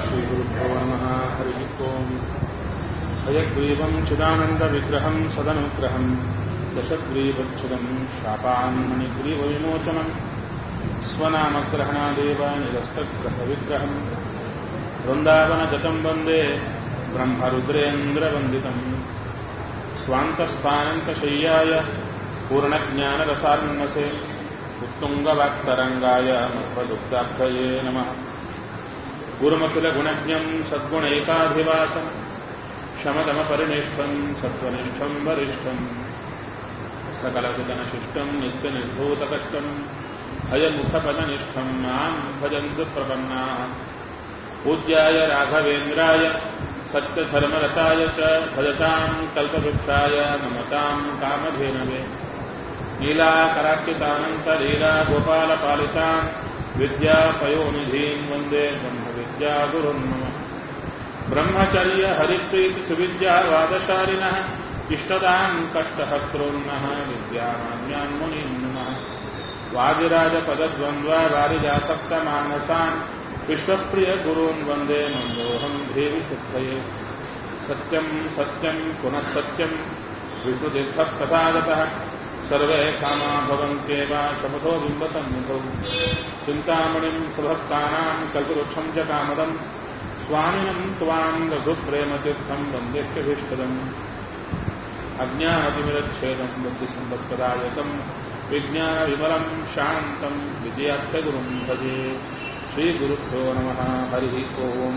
श्रीगुरुभ्यो नमः हरिः ओम् हयग्रीवम् चिदानन्दविग्रहम् सदनुग्रहम् दशग्रीवच्छुदम् शापान्मणिग्रीवविमोचनम् स्वनामग्रहणादेव निरस्तग्रहविग्रहम् वृन्दावनगतम् वन्दे ब्रह्मरुद्रेन्द्रवन्दितम् स्वान्तस्थानन्तशय्याय पूर्णज्ञानरसार्णसे उत्तुङ्गवाक्तरङ्गाय मध्वदुग्धार्थये नमः गुरुमखिलगुणज्ञम् सद्गुणैकाधिवासम् शमदमपरिनिष्ठम् सत्त्वनिष्ठम् वरिष्ठम् सकलसुतनशिष्टम् नित्यनिर्भूतकष्टम् हयमुखपदनिष्ठम् माम् भजन्तु प्रपन्नाः पूज्याय राघवेन्द्राय सत्यधर्मरताय च भजताम् कल्पवृक्षाय नमताम् कामधेनवे लीलाकरार्चितानन्तलीला गोपालपालितान् विद्यापयोनिधीन् वन्दे ब्रह्मविद्यागुरुन् मम ब्रह्मचर्य हरिप्रीतिसुविद्यावादशालिनः इष्टदान् कष्टहर्तॄन्नः विद्यामान्यान् मुनीन् नमः वादिराजपदद्वन्द्वा वारिजासक्तमानसान् विश्वप्रियगुरून् वन्दे मन्दोऽहम् देवि शुद्धये सत्यम् सत्यम् पुनः सत्यम् विष्णुतीर्थप्रसादतः सर्वे कामा भवन्त्येव शपथो बिम्बसन्मुखौ चिन्तामणिम् सुभक्तानाम् कल्पवृक्षम् च कामदम् स्वामिनम् त्वाम् रघुप्रेमतीर्थम् वन्देह्यभीष्टदम् अज्ञानतिमिरच्छेदम् बुद्धिसम्पत्प्रदायकम् विज्ञानविमलम् शान्तम् विजयार्थगुरुम् भजे ಶ್ರೀಗುರುಭ್ಯೋ ನಮಃ ಹರಿ ಓಂ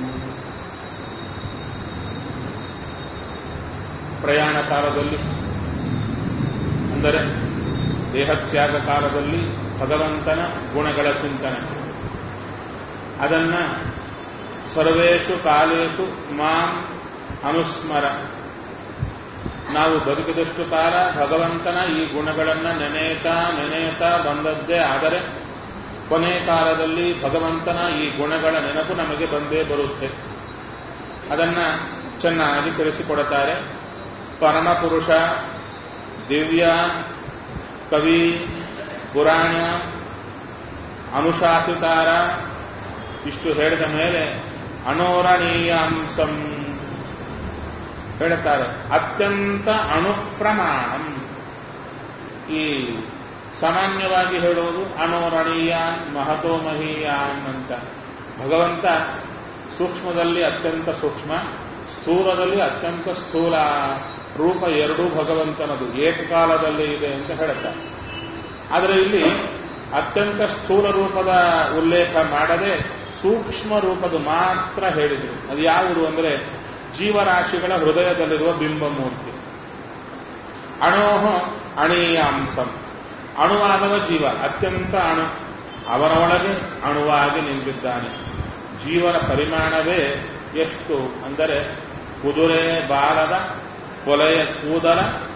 ಪ್ರಯಾಣ ಕಾಲದಲ್ಲಿ ಅಂದರೆ ದೇಹತ್ಯಾಗ ಕಾಲದಲ್ಲಿ ಭಗವಂತನ ಗುಣಗಳ ಚಿಂತನೆ ಅದನ್ನ ಸರ್ವೇಷು ಕಾಲೇಶು ಮಾಂ ಅನುಸ್ಮರ ನಾವು ಬದುಕಿದಷ್ಟು ಕಾಲ ಭಗವಂತನ ಈ ಗುಣಗಳನ್ನ ನೆನೆಯುತ್ತಾ ನೆನೆಯುತ್ತಾ ಬಂದದ್ದೇ ಆದರೆ ಕೊನೆ ಕಾಲದಲ್ಲಿ ಭಗವಂತನ ಈ ಗುಣಗಳ ನೆನಪು ನಮಗೆ ಬಂದೇ ಬರುತ್ತೆ ಅದನ್ನ ಚೆನ್ನಾಗಿ ತಿಳಿಸಿಕೊಡುತ್ತಾರೆ ಪರಮಪುರುಷ ದಿವ್ಯ ಕವಿ ಪುರಾಣ ಅನುಶಾಸಿತಾರ ಇಷ್ಟು ಹೇಳಿದ ಮೇಲೆ ಅಣೋರಣೀಯಾಂಸಂ ಹೇಳುತ್ತಾರೆ ಅತ್ಯಂತ ಅಣುಪ್ರಮಾಣಂ ಈ ಸಾಮಾನ್ಯವಾಗಿ ಹೇಳುವುದು ಅನೋರಣೀಯಾನ್ ಮಹತೋ ಮಹೀಯಾನ್ ಅಂತ ಭಗವಂತ ಸೂಕ್ಷ್ಮದಲ್ಲಿ ಅತ್ಯಂತ ಸೂಕ್ಷ್ಮ ಸ್ಥೂಲದಲ್ಲಿ ಅತ್ಯಂತ ಸ್ಥೂಲ ರೂಪ ಎರಡೂ ಭಗವಂತನದು ಏಕಕಾಲದಲ್ಲಿ ಇದೆ ಅಂತ ಹೇಳುತ್ತಾರೆ ಆದರೆ ಇಲ್ಲಿ ಅತ್ಯಂತ ಸ್ಥೂಲ ರೂಪದ ಉಲ್ಲೇಖ ಮಾಡದೆ ಸೂಕ್ಷ್ಮ ರೂಪದ ಮಾತ್ರ ಹೇಳಿದರು ಅದು ಯಾವುದು ಅಂದರೆ ಜೀವರಾಶಿಗಳ ಹೃದಯದಲ್ಲಿರುವ ಬಿಂಬಮೂರ್ತಿ ಅಣೋಹ ಅಣೀಯಾಂಸಂ ಅಣುವಾದವ ಜೀವ ಅತ್ಯಂತ ಅಣು ಅವನ ಒಳಗೆ ಅಣುವಾಗಿ ನಿಂತಿದ್ದಾನೆ ಜೀವನ ಪರಿಮಾಣವೇ ಎಷ್ಟು ಅಂದರೆ ಕುದುರೆ ಬಾಲದ ಕೊಲೆಯ ಕೂದಲ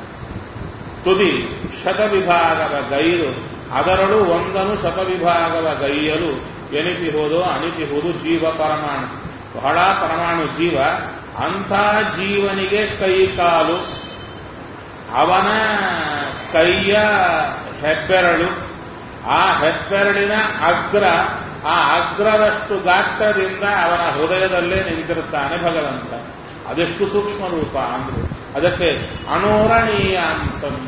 ತುದಿ ಶತವಿಭಾಗದ ಗೈರು ಅದರಳು ಒಂದನು ಶತವಿಭಾಗದ ಗೈಯಲು ಎನಿತಿಹುದು ಅಣಿತಿಹುದು ಜೀವ ಪರಮಾಣು ಬಹಳ ಪರಮಾಣು ಜೀವ ಅಂಥ ಜೀವನಿಗೆ ಕೈ ಕಾಲು ಅವನ ಕೈಯ ಹೆಬ್ಬೆರಳು ಆ ಹೆಬ್ಬೆರಳಿನ ಅಗ್ರ ಆ ಅಗ್ರದಷ್ಟು ಗಾತ್ರದಿಂದ ಅವನ ಹೃದಯದಲ್ಲೇ ನಿಂತಿರುತ್ತಾನೆ ಭಗವಂತ ಅದೆಷ್ಟು ಸೂಕ್ಷ್ಮ ರೂಪ ಅಂದ್ರು ಅದಕ್ಕೆ ಅಣೋರಣೀಯ ಅಂಶಂ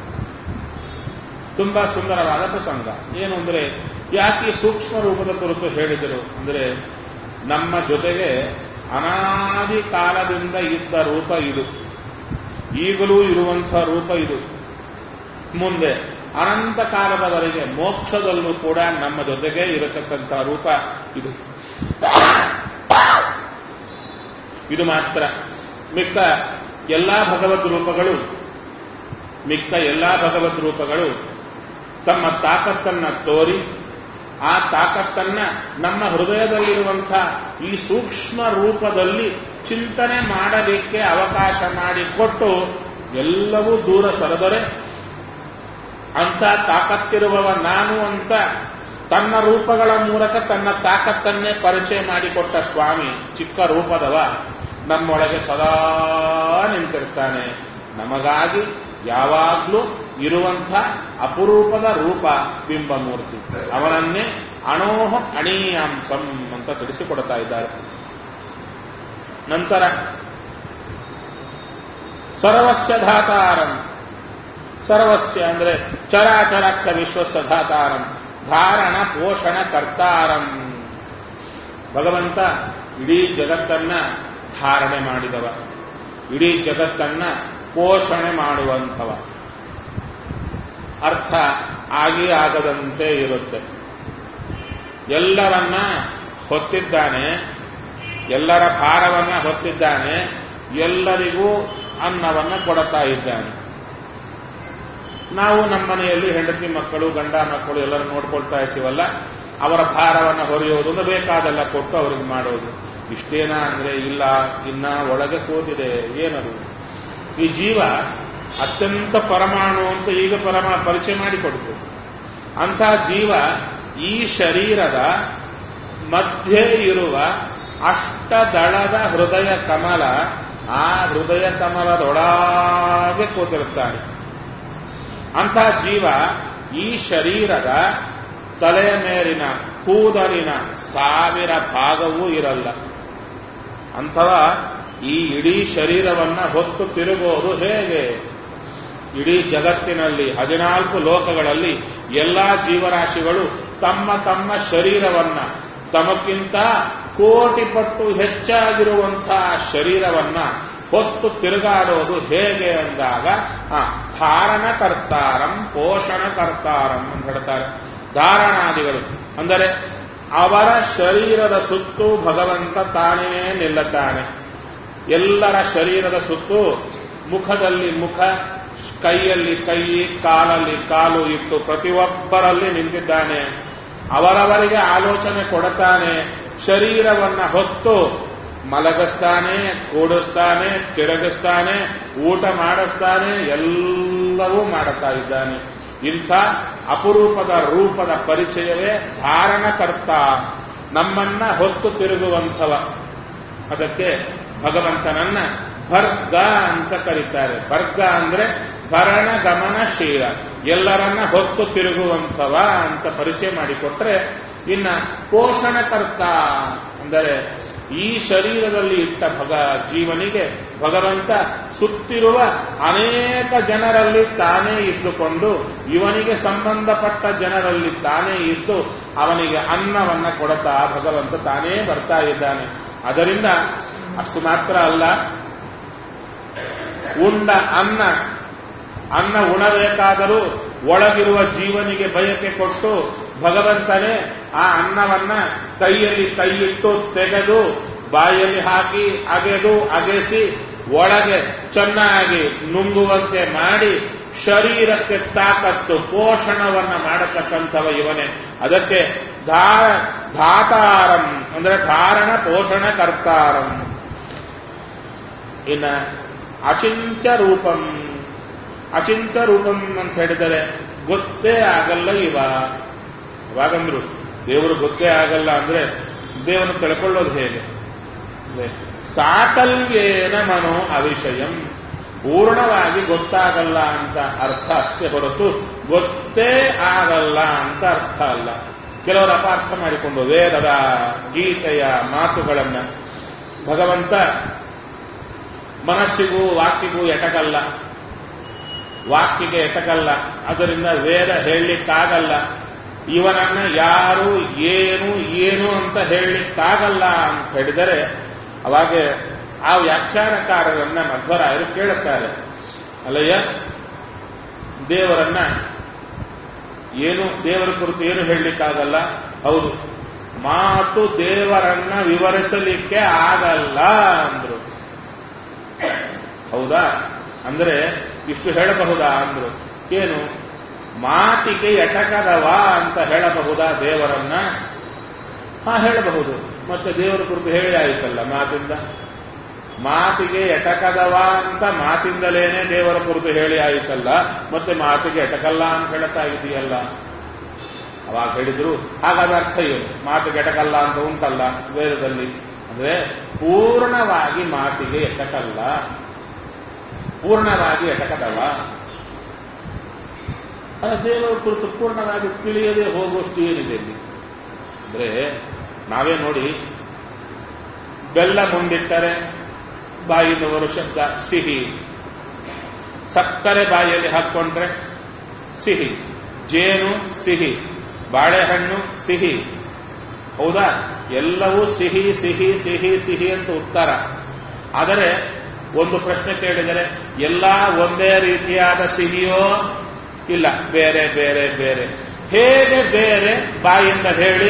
ತುಂಬಾ ಸುಂದರವಾದ ಪ್ರಸಂಗ ಏನು ಅಂದ್ರೆ ಯಾಕೆ ಸೂಕ್ಷ್ಮ ರೂಪದ ಕುರಿತು ಹೇಳಿದರು ಅಂದ್ರೆ ನಮ್ಮ ಜೊತೆಗೆ ಅನಾದಿ ಕಾಲದಿಂದ ಇದ್ದ ರೂಪ ಇದು ಈಗಲೂ ಇರುವಂತಹ ರೂಪ ಇದು ಮುಂದೆ ಅನಂತ ಕಾಲದವರೆಗೆ ಮೋಕ್ಷದಲ್ಲೂ ಕೂಡ ನಮ್ಮ ಜೊತೆಗೆ ಇರತಕ್ಕಂತಹ ರೂಪ ಇದು ಇದು ಮಾತ್ರ ಮಿಕ್ಕ ಎಲ್ಲಾ ಭಗವದ್ ರೂಪಗಳು ಮಿಕ್ಕ ಎಲ್ಲಾ ಭಗವದ್ ರೂಪಗಳು ತಮ್ಮ ತಾಕತ್ತನ್ನ ತೋರಿ ಆ ತಾಕತ್ತನ್ನ ನಮ್ಮ ಹೃದಯದಲ್ಲಿರುವಂತಹ ಈ ಸೂಕ್ಷ್ಮ ರೂಪದಲ್ಲಿ ಚಿಂತನೆ ಮಾಡಲಿಕ್ಕೆ ಅವಕಾಶ ಮಾಡಿಕೊಟ್ಟು ಎಲ್ಲವೂ ದೂರ ಸರದರೆ ಅಂತ ತಾಕತ್ತಿರುವವ ನಾನು ಅಂತ ತನ್ನ ರೂಪಗಳ ಮೂಲಕ ತನ್ನ ತಾಕತ್ತನ್ನೇ ಪರಿಚಯ ಮಾಡಿಕೊಟ್ಟ ಸ್ವಾಮಿ ಚಿಕ್ಕ ರೂಪದವ ನಮ್ಮೊಳಗೆ ಸದಾ ನಿಂತಿರ್ತಾನೆ ನಮಗಾಗಿ ಯಾವಾಗ್ಲೂ ಇರುವಂಥ ಅಪರೂಪದ ರೂಪ ಬಿಂಬಮೂರ್ತಿ ಅವನನ್ನೇ ಅಣೋಹ ಅಣೀಯಾಂಸಂ ಅಂತ ತಿಳಿಸಿಕೊಡ್ತಾ ಇದ್ದಾರೆ ನಂತರ ಸರ್ವಸ್ಯ ಧಾತಾರಂ ಸರ್ವಸ್ಯ ಅಂದ್ರೆ ಚರಾಚರಕ್ಕ ವಿಶ್ವಸ್ಯ ಧಾತಾರಂ ಧಾರಣ ಪೋಷಣ ಕರ್ತಾರಂ ಭಗವಂತ ಇಡೀ ಜಗತ್ತನ್ನ ಧಾರಣೆ ಮಾಡಿದವ ಇಡೀ ಜಗತ್ತನ್ನ ಪೋಷಣೆ ಮಾಡುವಂಥವ ಅರ್ಥ ಆಗಿ ಆಗದಂತೆ ಇರುತ್ತೆ ಎಲ್ಲರನ್ನ ಹೊತ್ತಿದ್ದಾನೆ ಎಲ್ಲರ ಭಾರವನ್ನ ಹೊತ್ತಿದ್ದಾನೆ ಎಲ್ಲರಿಗೂ ಅನ್ನವನ್ನ ಕೊಡುತ್ತಾ ಇದ್ದಾನೆ ನಾವು ನಮ್ಮ ಮನೆಯಲ್ಲಿ ಹೆಂಡತಿ ಮಕ್ಕಳು ಗಂಡ ಮಕ್ಕಳು ಎಲ್ಲರೂ ನೋಡ್ಕೊಳ್ತಾ ಇರ್ತೀವಲ್ಲ ಅವರ ಭಾರವನ್ನು ಹೊರೆಯೋದು ಅಂದ್ರೆ ಬೇಕಾದೆಲ್ಲ ಕೊಟ್ಟು ಅವ್ರಿಗೆ ಮಾಡೋದು ಇಷ್ಟೇನಾ ಅಂದ್ರೆ ಇಲ್ಲ ಇನ್ನ ಒಳಗೆ ಕೂತಿದೆ ಏನದು ಈ ಜೀವ ಅತ್ಯಂತ ಪರಮಾಣು ಅಂತ ಈಗ ಪರಮ ಪರಿಚಯ ಮಾಡಿಕೊಡ್ತು ಅಂಥ ಜೀವ ಈ ಶರೀರದ ಮಧ್ಯೆ ಇರುವ ಅಷ್ಟದಳದ ಹೃದಯ ಕಮಲ ಆ ಹೃದಯ ಕಮಲದೊಳಗೆ ಕೂತಿರುತ್ತಾನೆ ಅಂಥ ಜೀವ ಈ ಶರೀರದ ತಲೆಯ ಮೇಲಿನ ಕೂದಲಿನ ಸಾವಿರ ಭಾಗವೂ ಇರಲ್ಲ ಅಂಥವ ಈ ಇಡೀ ಶರೀರವನ್ನ ಹೊತ್ತು ತಿರುಗೋದು ಹೇಗೆ ಇಡೀ ಜಗತ್ತಿನಲ್ಲಿ ಹದಿನಾಲ್ಕು ಲೋಕಗಳಲ್ಲಿ ಎಲ್ಲಾ ಜೀವರಾಶಿಗಳು ತಮ್ಮ ತಮ್ಮ ಶರೀರವನ್ನ ತಮಕ್ಕಿಂತ ಕೋಟಿ ಪಟ್ಟು ಹೆಚ್ಚಾಗಿರುವಂತಹ ಶರೀರವನ್ನ ಹೊತ್ತು ತಿರುಗಾಡೋದು ಹೇಗೆ ಅಂದಾಗ ಧಾರಣ ಕರ್ತಾರಂ ಪೋಷಣ ಕರ್ತಾರಂ ಅಂತ ಹೇಳ್ತಾರೆ ಧಾರಣಾದಿಗಳು ಅಂದರೆ ಅವರ ಶರೀರದ ಸುತ್ತು ಭಗವಂತ ತಾನೇ ನಿಲ್ಲುತ್ತಾನೆ ಎಲ್ಲರ ಶರೀರದ ಸುತ್ತು ಮುಖದಲ್ಲಿ ಮುಖ ಕೈಯಲ್ಲಿ ಕೈ ಕಾಲಲ್ಲಿ ಕಾಲು ಇಟ್ಟು ಪ್ರತಿಯೊಬ್ಬರಲ್ಲಿ ನಿಂತಿದ್ದಾನೆ ಅವರವರಿಗೆ ಆಲೋಚನೆ ಕೊಡುತ್ತಾನೆ ಶರೀರವನ್ನ ಹೊತ್ತು ಮಲಗಿಸ್ತಾನೆ ಕೂಡಿಸ್ತಾನೆ ತಿರುಗಿಸ್ತಾನೆ ಊಟ ಮಾಡಿಸ್ತಾನೆ ಎಲ್ಲವೂ ಮಾಡುತ್ತಾ ಇದ್ದಾನೆ ಇಂಥ ಅಪರೂಪದ ರೂಪದ ಪರಿಚಯವೇ ಧಾರಣಕರ್ತ ನಮ್ಮನ್ನ ಹೊತ್ತು ತಿರುಗುವಂಥವ ಅದಕ್ಕೆ ಭಗವಂತನನ್ನ ಭರ್ಗ ಅಂತ ಕರೀತಾರೆ ಭರ್ಗ ಅಂದ್ರೆ ಭರಣ ಗಮನಶೀಲ ಎಲ್ಲರನ್ನ ಹೊತ್ತು ತಿರುಗುವಂಥವ ಅಂತ ಪರಿಚಯ ಮಾಡಿಕೊಟ್ರೆ ಇನ್ನ ಪೋಷಣಕರ್ತ ಅಂದರೆ ಈ ಶರೀರದಲ್ಲಿ ಇಟ್ಟ ಭಗ ಜೀವನಿಗೆ ಭಗವಂತ ಸುತ್ತಿರುವ ಅನೇಕ ಜನರಲ್ಲಿ ತಾನೇ ಇದ್ದುಕೊಂಡು ಇವನಿಗೆ ಸಂಬಂಧಪಟ್ಟ ಜನರಲ್ಲಿ ತಾನೇ ಇದ್ದು ಅವನಿಗೆ ಅನ್ನವನ್ನ ಕೊಡುತ್ತಾ ಭಗವಂತ ತಾನೇ ಬರ್ತಾ ಇದ್ದಾನೆ ಅದರಿಂದ ಅಷ್ಟು ಮಾತ್ರ ಅಲ್ಲ ಉಂಡ ಅನ್ನ ಅನ್ನ ಉಣಬೇಕಾದರೂ ಒಳಗಿರುವ ಜೀವನಿಗೆ ಬಯಕೆ ಕೊಟ್ಟು ಭಗವಂತನೇ ಆ ಅನ್ನವನ್ನ ಕೈಯಲ್ಲಿ ಕೈಯಿಟ್ಟು ತೆಗೆದು ಬಾಯಲ್ಲಿ ಹಾಕಿ ಅಗೆದು ಅಗೆಸಿ ಒಳಗೆ ಚೆನ್ನಾಗಿ ನುಂಗುವಂತೆ ಮಾಡಿ ಶರೀರಕ್ಕೆ ತಾಕತ್ತು ಪೋಷಣವನ್ನ ಮಾಡತಕ್ಕಂಥವ ಇವನೇ ಅದಕ್ಕೆ ಧಾರ ಧಾತಾರಂ ಅಂದ್ರೆ ಧಾರಣ ಪೋಷಣ ಕರ್ತಾರಂ ಇನ್ನ ಅಚಿಂತ್ಯ ರೂಪಂ ಅಚಿಂತ್ಯ ರೂಪಂ ಅಂತ ಹೇಳಿದರೆ ಗೊತ್ತೇ ಆಗಲ್ಲ ಇವ ಅವಾಗಂದ್ರು ದೇವರು ಗೊತ್ತೇ ಆಗಲ್ಲ ಅಂದ್ರೆ ದೇವರನ್ನು ತಿಳ್ಕೊಳ್ಳೋದು ಹೇಗೆ ಸಾಕಲ್ಯೇನ ಮನೋ ಅವಿಷಯಂ ಪೂರ್ಣವಾಗಿ ಗೊತ್ತಾಗಲ್ಲ ಅಂತ ಅರ್ಥ ಅಷ್ಟೇ ಹೊರತು ಗೊತ್ತೇ ಆಗಲ್ಲ ಅಂತ ಅರ್ಥ ಅಲ್ಲ ಕೆಲವರು ಅಪಾರ್ಥ ಮಾಡಿಕೊಂಡು ವೇದದ ಗೀತೆಯ ಮಾತುಗಳನ್ನ ಭಗವಂತ ಮನಸ್ಸಿಗೂ ವಾಕ್ಯಗೂ ಎಟಕಲ್ಲ ವಾಕ್ಯಗೆ ಎಟಕಲ್ಲ ಅದರಿಂದ ವೇದ ಹೇಳಲಿಕ್ಕಾಗಲ್ಲ ಇವನನ್ನ ಯಾರು ಏನು ಏನು ಅಂತ ಹೇಳಲಿಕ್ಕಾಗಲ್ಲ ಅಂತ ಹೇಳಿದರೆ ಅವಾಗ ಆ ವ್ಯಾಖ್ಯಾನಕಾರರನ್ನ ಮಧ್ವರಾಯರು ಕೇಳುತ್ತಾರೆ ಅಲ್ಲಯ್ಯ ದೇವರನ್ನ ಏನು ದೇವರ ಕುರಿತು ಏನು ಹೇಳಲಿಕ್ಕಾಗಲ್ಲ ಹೌದು ಮಾತು ದೇವರನ್ನ ವಿವರಿಸಲಿಕ್ಕೆ ಆಗಲ್ಲ ಅಂದ್ರು ಹೌದಾ ಅಂದ್ರೆ ಇಷ್ಟು ಹೇಳಬಹುದಾ ಅಂದ್ರು ಏನು ಮಾತಿಗೆ ಎಟಕದವ ಅಂತ ಹೇಳಬಹುದಾ ದೇವರನ್ನ ಹಾ ಹೇಳಬಹುದು ಮತ್ತೆ ದೇವರ ಕುರಿತು ಹೇಳಿ ಆಯಿತಲ್ಲ ಮಾತಿಂದ ಮಾತಿಗೆ ಎಟಕದವ ಅಂತ ಮಾತಿಂದಲೇನೆ ದೇವರ ಕುರಿತು ಹೇಳಿ ಆಯಿತಲ್ಲ ಮತ್ತೆ ಮಾತಿಗೆ ಎಟಕಲ್ಲ ಅಂತ ಹೇಳ್ತಾ ಇದೆಯಲ್ಲ ಅವಾಗ ಹೇಳಿದ್ರು ಹಾಗಾದ ಅರ್ಥ ಏನು ಮಾತಿಗೆ ಎಟಕಲ್ಲ ಅಂತ ಉಂಟಲ್ಲ ವೇದದಲ್ಲಿ ಅಂದ್ರೆ ಪೂರ್ಣವಾಗಿ ಮಾತಿಗೆ ಎಟಕಲ್ಲ ಪೂರ್ಣವಾಗಿ ಎಟಕದವ ದೇವರ ಕುರಿತು ಪೂರ್ಣವಾಗಿ ತಿಳಿಯದೆ ಹೋಗುವಷ್ಟು ಏನಿದೆ ಇಲ್ಲಿ ಅಂದ್ರೆ ನಾವೇ ನೋಡಿ ಬೆಲ್ಲ ಮುಂದಿಟ್ಟರೆ ಬಾಯಿಂದ ಬರೋ ಶಬ್ದ ಸಿಹಿ ಸಕ್ಕರೆ ಬಾಯಿಯಲ್ಲಿ ಹಾಕ್ಕೊಂಡ್ರೆ ಸಿಹಿ ಜೇನು ಸಿಹಿ ಬಾಳೆಹಣ್ಣು ಸಿಹಿ ಹೌದಾ ಎಲ್ಲವೂ ಸಿಹಿ ಸಿಹಿ ಸಿಹಿ ಸಿಹಿ ಅಂತ ಉತ್ತರ ಆದರೆ ಒಂದು ಪ್ರಶ್ನೆ ಕೇಳಿದರೆ ಎಲ್ಲ ಒಂದೇ ರೀತಿಯಾದ ಸಿಹಿಯೋ ಇಲ್ಲ ಬೇರೆ ಬೇರೆ ಬೇರೆ ಹೇಗೆ ಬೇರೆ ಬಾಯಿಂದ ಹೇಳಿ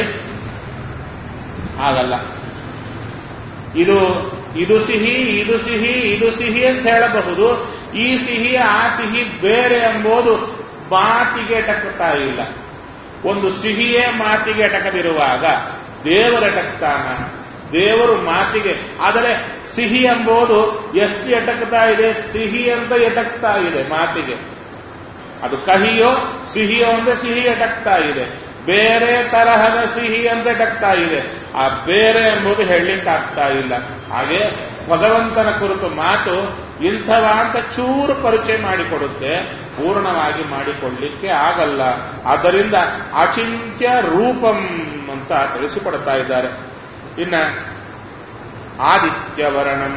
ಆಗಲ್ಲ ಇದು ಇದು ಸಿಹಿ ಇದು ಸಿಹಿ ಇದು ಸಿಹಿ ಅಂತ ಹೇಳಬಹುದು ಈ ಸಿಹಿ ಆ ಸಿಹಿ ಬೇರೆ ಎಂಬುದು ಮಾತಿಗೆ ಟಕುತ್ತಾ ಇಲ್ಲ ಒಂದು ಸಿಹಿಯೇ ಮಾತಿಗೆ ಎಟಕದಿರುವಾಗ ದೇವರೆಟಕ್ತಾನ ದೇವರು ಮಾತಿಗೆ ಆದರೆ ಸಿಹಿ ಎಂಬುದು ಎಷ್ಟು ಎಟಕ್ತಾ ಇದೆ ಸಿಹಿ ಅಂತ ಎಟಕ್ತಾ ಇದೆ ಮಾತಿಗೆ ಅದು ಕಹಿಯೋ ಸಿಹಿಯೋ ಅಂದ್ರೆ ಸಿಹಿ ಎಟಕ್ತಾ ಇದೆ ಬೇರೆ ತರಹದ ಸಿಹಿ ಅಂತ ಎಟಕ್ತಾ ಇದೆ ಆ ಬೇರೆ ಎಂಬುದು ಹೇಳಲಿಕ್ಕಾಗ್ತಾ ಇಲ್ಲ ಹಾಗೆ ಭಗವಂತನ ಕುರಿತು ಮಾತು ಇಂಥವ ಅಂತ ಚೂರು ಪರಿಚಯ ಮಾಡಿಕೊಡುತ್ತೆ ಪೂರ್ಣವಾಗಿ ಮಾಡಿಕೊಳ್ಳಿಕ್ಕೆ ಆಗಲ್ಲ ಆದ್ದರಿಂದ ಅಚಿಂತ್ಯ ರೂಪಂ ಅಂತ ತಿಳಿಸಿಕೊಡ್ತಾ ಇದ್ದಾರೆ ಇನ್ನ ಆದಿತ್ಯವರ್ಣಂ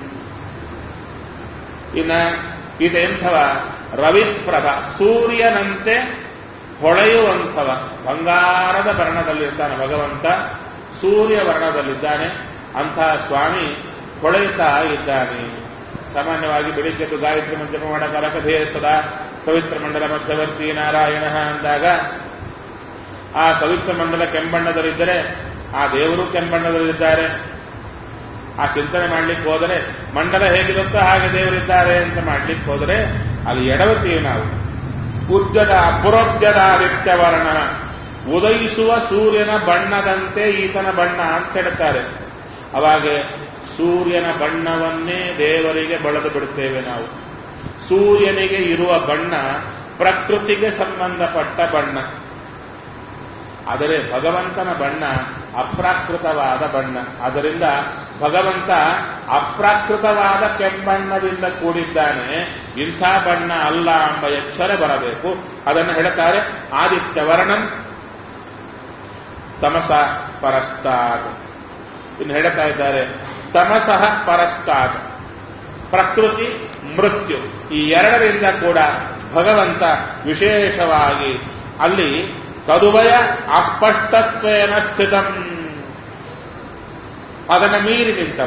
ಇನ್ನ ಇದೆಂಥವ ರವಿಪ್ರಭ ಸೂರ್ಯನಂತೆ ಹೊಳೆಯುವಂಥವ ಬಂಗಾರದ ವರ್ಣದಲ್ಲಿರ್ತಾನೆ ಭಗವಂತ ಸೂರ್ಯ ವರ್ಣದಲ್ಲಿದ್ದಾನೆ ಅಂಥ ಸ್ವಾಮಿ ಹೊಳೆಯುತ್ತಾ ಇದ್ದಾನೆ ಸಾಮಾನ್ಯವಾಗಿ ಬೆಳಿಗ್ಗೆದ್ದು ಗಾಯತ್ರಿ ಮಂತ್ರ ಮಾಡಕಾಲ ಕಥೆಯ ಸದಾ ಸವಿತ್ರ ಮಂಡಲ ಮಧ್ಯವರ್ತಿ ನಾರಾಯಣ ಅಂದಾಗ ಆ ಸವಿತ್ರ ಮಂಡಲ ಕೆಂಬಣ್ಣದಲ್ಲಿದ್ದರೆ ಆ ದೇವರು ಕೆಂಬಣ್ಣದಲ್ಲಿದ್ದಾರೆ ಆ ಚಿಂತನೆ ಮಾಡ್ಲಿಕ್ಕೆ ಹೋದರೆ ಮಂಡಲ ಹೇಗಿರುತ್ತೋ ಹಾಗೆ ದೇವರಿದ್ದಾರೆ ಅಂತ ಮಾಡ್ಲಿಕ್ಕೆ ಹೋದರೆ ಅಲ್ಲಿ ಎಡವತ್ತೀವಿ ನಾವು ಉದ್ಯದ ಪುರೋದ್ಯದ ಆದಿತ್ಯವರ್ಣ ಉದಯಿಸುವ ಸೂರ್ಯನ ಬಣ್ಣದಂತೆ ಈತನ ಬಣ್ಣ ಅಂತ ಹೇಳ್ತಾರೆ ಅವಾಗೆ ಸೂರ್ಯನ ಬಣ್ಣವನ್ನೇ ದೇವರಿಗೆ ಬಳದು ಬಿಡುತ್ತೇವೆ ನಾವು ಸೂರ್ಯನಿಗೆ ಇರುವ ಬಣ್ಣ ಪ್ರಕೃತಿಗೆ ಸಂಬಂಧಪಟ್ಟ ಬಣ್ಣ ಆದರೆ ಭಗವಂತನ ಬಣ್ಣ ಅಪ್ರಾಕೃತವಾದ ಬಣ್ಣ ಅದರಿಂದ ಭಗವಂತ ಅಪ್ರಾಕೃತವಾದ ಕೆಂಬಣ್ಣದಿಂದ ಕೂಡಿದ್ದಾನೆ ಇಂಥ ಬಣ್ಣ ಅಲ್ಲ ಎಂಬ ಎಚ್ಚರ ಬರಬೇಕು ಅದನ್ನು ಹೇಳ್ತಾರೆ ಆದಿತ್ಯ ವರ್ಣಂ ತಮಸ ಪರಸ್ತಾದ್ ಇನ್ನು ಹೇಳ್ತಾ ಇದ್ದಾರೆ ತಮಸಃ ಪರಸ್ತಾದ್ ಪ್ರಕೃತಿ ಮೃತ್ಯು ಈ ಎರಡರಿಂದ ಕೂಡ ಭಗವಂತ ವಿಶೇಷವಾಗಿ ಅಲ್ಲಿ ತದುವಯ ಅಸ್ಪಷ್ಟತ್ವೇನ ಸ್ಥಿತಂ ಅದನ್ನು ಮೀರಿ ನಿಂತವ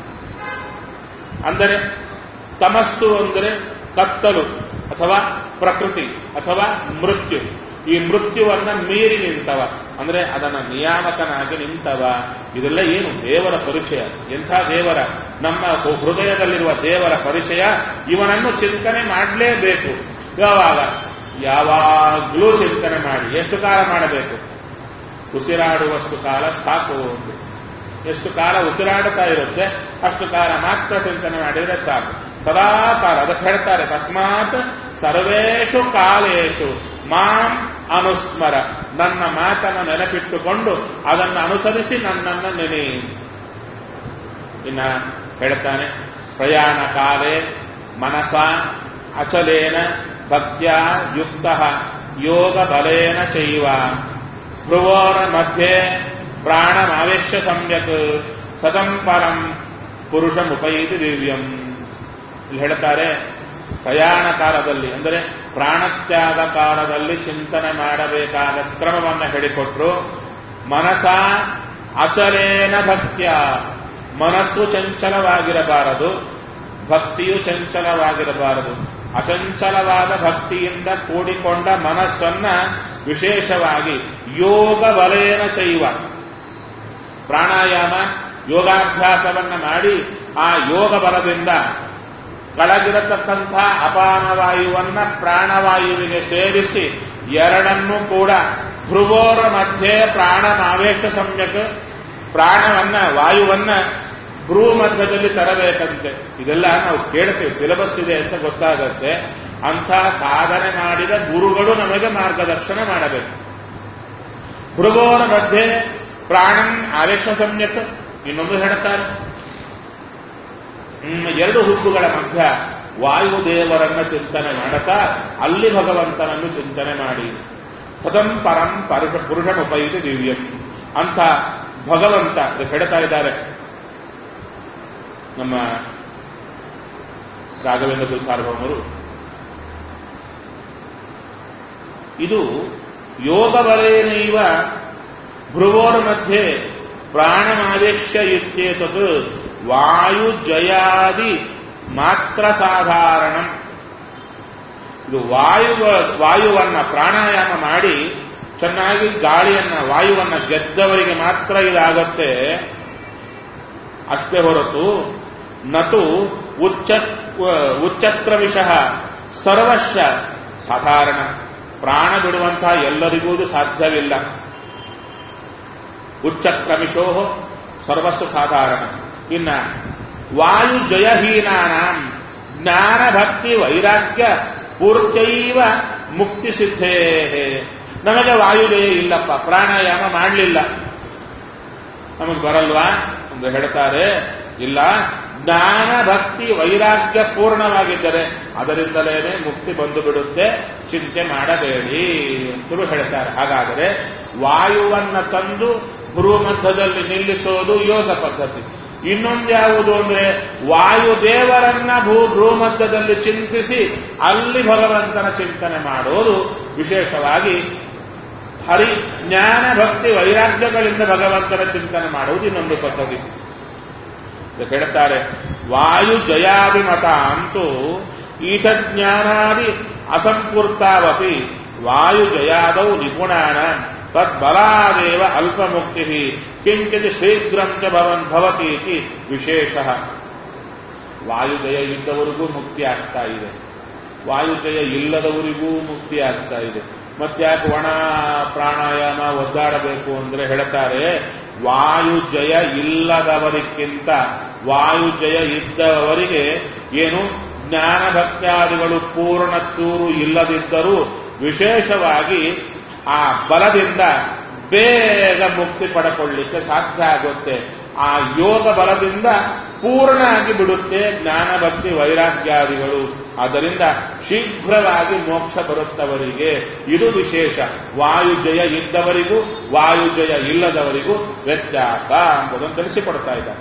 ಅಂದರೆ ತಮಸ್ಸು ಅಂದರೆ ಕತ್ತಲು ಅಥವಾ ಪ್ರಕೃತಿ ಅಥವಾ ಮೃತ್ಯು ಈ ಮೃತ್ಯುವನ್ನ ಮೀರಿ ನಿಂತವ ಅಂದ್ರೆ ಅದನ್ನ ನಿಯಾಮಕನಾಗಿ ನಿಂತವ ಇದೆಲ್ಲ ಏನು ದೇವರ ಪರಿಚಯ ಎಂಥ ದೇವರ ನಮ್ಮ ಹೃದಯದಲ್ಲಿರುವ ದೇವರ ಪರಿಚಯ ಇವನನ್ನು ಚಿಂತನೆ ಮಾಡಲೇಬೇಕು ಯಾವಾಗ ಯಾವಾಗಲೂ ಚಿಂತನೆ ಮಾಡಿ ಎಷ್ಟು ಕಾಲ ಮಾಡಬೇಕು ಉಸಿರಾಡುವಷ್ಟು ಕಾಲ ಸಾಕು ಎಷ್ಟು ಕಾಲ ಉಸಿರಾಡುತ್ತಾ ಇರುತ್ತೆ ಅಷ್ಟು ಕಾಲ ಮಾತ್ರ ಚಿಂತನೆ ಮಾಡಿದರೆ ಸಾಕು ಸದಾ ಕಾಲ ಅದಕ್ಕೆ ಹೇಳ್ತಾರೆ ತಸ್ಮಾತ್ ಸರ್ವೇಶು ಕಾಲೇಶು ಮಾಂ ಅನುಸ್ಮರ ನನ್ನ ಮಾತನ್ನು ನೆನಪಿಟ್ಟುಕೊಂಡು ಅದನ್ನು ಅನುಸರಿಸಿ ನನ್ನನ್ನು ನೆನೆ ಇನ್ನ ಹೇಳ್ತಾನೆ ಪ್ರಯಾಣ ಕಾಲೇ ಮನಸ ಅಚಲೇನ ಭಕ್ತ್ಯ ಯುಕ್ತ ಯೋಗ ಬಲೇನ ಚೈವ ಭ್ರುವೋರ ಮಧ್ಯೆ ಪ್ರಾಣಮಾವೇಶ್ಯ ಸಮ್ಯಕ್ ಸದಂ ಪರಂ ಪುರುಷಮುಪೈತಿ ದಿವ್ಯಂ ಇಲ್ಲಿ ಹೇಳ್ತಾರೆ ಪ್ರಯಾಣ ಕಾಲದಲ್ಲಿ ಅಂದರೆ ಪ್ರಾಣತ್ಯಾಗ ಕಾಲದಲ್ಲಿ ಚಿಂತನೆ ಮಾಡಬೇಕಾದ ಕ್ರಮವನ್ನು ಹೇಳಿಕೊಟ್ರು ಮನಸ ಅಚಲೇನ ಭಕ್ತ್ಯ ಮನಸ್ಸು ಚಂಚಲವಾಗಿರಬಾರದು ಭಕ್ತಿಯು ಚಂಚಲವಾಗಿರಬಾರದು ಅಚಂಚಲವಾದ ಭಕ್ತಿಯಿಂದ ಕೂಡಿಕೊಂಡ ಮನಸ್ಸನ್ನ ವಿಶೇಷವಾಗಿ ಯೋಗ ಬಲೇನ ಚೈವ ಪ್ರಾಣಾಯಾಮ ಯೋಗಾಭ್ಯಾಸವನ್ನ ಮಾಡಿ ಆ ಯೋಗ ಬಲದಿಂದ ಕೆಳಗಿರತಕ್ಕಂಥ ಅಪಾನವಾಯುವನ್ನ ಪ್ರಾಣವಾಯುವಿಗೆ ಸೇರಿಸಿ ಎರಡನ್ನೂ ಕೂಡ ಭ್ರುವೋರ ಮಧ್ಯೆ ಪ್ರಾಣನಾವೇಶ ಸಮ್ಯಕ್ ಪ್ರಾಣವನ್ನ ವಾಯುವನ್ನ ಭ್ರೂ ಮಧ್ಯದಲ್ಲಿ ತರಬೇಕಂತೆ ಇದೆಲ್ಲ ನಾವು ಕೇಳ್ತೇವೆ ಸಿಲೆಬಸ್ ಇದೆ ಅಂತ ಗೊತ್ತಾಗತ್ತೆ ಅಂಥ ಸಾಧನೆ ಮಾಡಿದ ಗುರುಗಳು ನಮಗೆ ಮಾರ್ಗದರ್ಶನ ಮಾಡಬೇಕು ಭೃಗೋರ ಮಧ್ಯೆ ಪ್ರಾಣಂ ಆವೇಶ ಸಮ್ಯಕ್ ಇನ್ನೊಂದು ಹೇಳ್ತಾರೆ ಎರಡು ಹುಬ್ಬುಗಳ ಮಧ್ಯ ವಾಯುದೇವರನ್ನ ಚಿಂತನೆ ಮಾಡುತ್ತಾ ಅಲ್ಲಿ ಭಗವಂತನನ್ನು ಚಿಂತನೆ ಮಾಡಿ ಸದಂ ಪರಂ ಪರುಷ ಪುರುಷನುಪೈತಿ ದಿವ್ಯಂ ಅಂತ ಭಗವಂತ ಹೇಳ್ತಾ ಇದ್ದಾರೆ ನಮ್ಮ ರಾಘವೇಂದ್ರ ಗುರು ಸಾರ್ವಭೌಮರು ಇದು ಯೋಗಬಲೇನೈವ ಭ್ರುವೋರ್ ಮಧ್ಯೆ ಪ್ರಾಣಮಾವೇಕ್ಷ್ಯ ಇತ್ಯೇತತ್ ವಾಯುಜಯಾದಿ ಮಾತ್ರ ಸಾಧಾರಣ ಇದು ವಾಯುವ ವಾಯುವನ್ನ ಪ್ರಾಣಾಯಾಮ ಮಾಡಿ ಚೆನ್ನಾಗಿ ಗಾಳಿಯನ್ನ ವಾಯುವನ್ನ ಗೆದ್ದವರಿಗೆ ಮಾತ್ರ ಇದಾಗತ್ತೆ ಅಷ್ಟೇ ಹೊರತು ನತು ಉಚ್ಚ ಉಚ್ಚತ್ರ ವಿಷಃ ಸರ್ವಸ್ವ ಸಾಧಾರಣ ಪ್ರಾಣ ಬಿಡುವಂತಹ ಎಲ್ಲರಿಗೂ ಇದು ಸಾಧ್ಯವಿಲ್ಲ ಉಚ್ಚಕ್ರಮಿಶೋ ಸರ್ವಸ್ವ ಸಾಧಾರಣ ಇನ್ನ ವಾಯು ಜಯಹೀನಾನಾಂ ಜ್ಞಾನ ಭಕ್ತಿ ವೈರಾಗ್ಯ ಪೂರ್ತಿಯೈವ ಮುಕ್ತಿ ಸಿದ್ಧೇ ನಮಗೆ ವಾಯುಜಯ ಇಲ್ಲಪ್ಪ ಪ್ರಾಣಾಯಾಮ ಮಾಡಲಿಲ್ಲ ನಮಗೆ ಬರಲ್ವಾ ಎಂದು ಹೇಳ್ತಾರೆ ಇಲ್ಲ ಜ್ಞಾನ ಭಕ್ತಿ ವೈರಾಗ್ಯ ಪೂರ್ಣವಾಗಿದ್ದರೆ ಅದರಿಂದಲೇ ಮುಕ್ತಿ ಬಂದು ಬಿಡುತ್ತೆ ಚಿಂತೆ ಮಾಡಬೇಡಿ ಅಂತಲೂ ಹೇಳ್ತಾರೆ ಹಾಗಾದರೆ ವಾಯುವನ್ನ ತಂದು ಭ್ರೂಮಧ್ಯದಲ್ಲಿ ನಿಲ್ಲಿಸೋದು ಯೋಗ ಪದ್ಧತಿ ಇನ್ನೊಂದು ಯಾವುದು ಅಂದ್ರೆ ವಾಯುದೇವರನ್ನ ಭೂ ಭ್ರೂಮಧ್ಯದಲ್ಲಿ ಚಿಂತಿಸಿ ಅಲ್ಲಿ ಭಗವಂತನ ಚಿಂತನೆ ಮಾಡೋದು ವಿಶೇಷವಾಗಿ ಹರಿ ಜ್ಞಾನ ಭಕ್ತಿ ವೈರಾಗ್ಯಗಳಿಂದ ಭಗವಂತನ ಚಿಂತನೆ ಮಾಡುವುದು ಇನ್ನೊಂದು ಪದ್ಧತಿ ಇದಕ್ಕೆ ಹೇಳ್ತಾರೆ ವಾಯು ಜಯಾದಿ ಮತ ಅಂತೂ ಈತಜ್ಞಾನಾದಿ ಅಸಂಪೂರ್ತಾವಪಿ ವಾಯು ಜಯಾದೌ ನಿಪುಣಾನ ತದ್ಬಲಾದೇವ ಅಲ್ಪಮುಕ್ತಿ ಕಿಂಚಿತ್ ಶೀಘ್ರಂಚ ಭವನ್ ಭವತೀತಿ ವಿಶೇಷ ವಾಯುಜಯ ಇದ್ದವರಿಗೂ ಮುಕ್ತಿ ಆಗ್ತಾ ಇದೆ ವಾಯುಜಯ ಇಲ್ಲದವರಿಗೂ ಮುಕ್ತಿ ಆಗ್ತಾ ಇದೆ ಮತ್ತ್ಯಾಕೆ ಒಣ ಪ್ರಾಣಾಯಾಮ ಒದ್ದಾಡಬೇಕು ಅಂದ್ರೆ ಹೇಳ್ತಾರೆ ವಾಯುಜಯ ಇಲ್ಲದವರಿಗಿಂತ ವಾಯುಜಯ ಇದ್ದವರಿಗೆ ಏನು ಜ್ಞಾನ ಭಕ್ತ್ಯಾದಿಗಳು ಪೂರ್ಣ ಚೂರು ಇಲ್ಲದಿದ್ದರೂ ವಿಶೇಷವಾಗಿ ಆ ಬಲದಿಂದ ಬೇಗ ಮುಕ್ತಿ ಪಡ್ಕೊಳ್ಳಿಕ್ಕೆ ಸಾಧ್ಯ ಆಗುತ್ತೆ ಆ ಯೋಗ ಬಲದಿಂದ ಪೂರ್ಣ ಆಗಿ ಬಿಡುತ್ತೆ ಜ್ಞಾನ ಭಕ್ತಿ ವೈರಾಗ್ಯಾದಿಗಳು ಆದ್ದರಿಂದ ಶೀಘ್ರವಾಗಿ ಮೋಕ್ಷ ಬರುತ್ತವರಿಗೆ ಇದು ವಿಶೇಷ ವಾಯುಜಯ ಇದ್ದವರಿಗೂ ವಾಯುಜಯ ಇಲ್ಲದವರಿಗೂ ವ್ಯತ್ಯಾಸ ಎಂಬುದನ್ನು ತಿಳಿಸಿಕೊಡ್ತಾ ಇದ್ದಾರೆ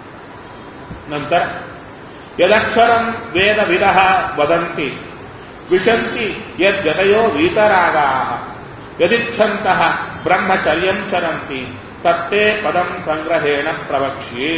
ನಂತರ ಯದಕ್ಷರಂ ವೇದ ವಿಧ ವದಂತಿ ವಿಶಂತಿ ಯದ್ಗತಯೋ ವೀತರಾಗಾ ಯದಿಚ್ಛಂತಹ ಬ್ರಹ್ಮಚರ್ಯಂ ಚರಂತಿ ತತ್ತೇ ಪದಂ ಸಂಗ್ರಹೇಣ ಪ್ರವಕ್ಷ್ಯೇ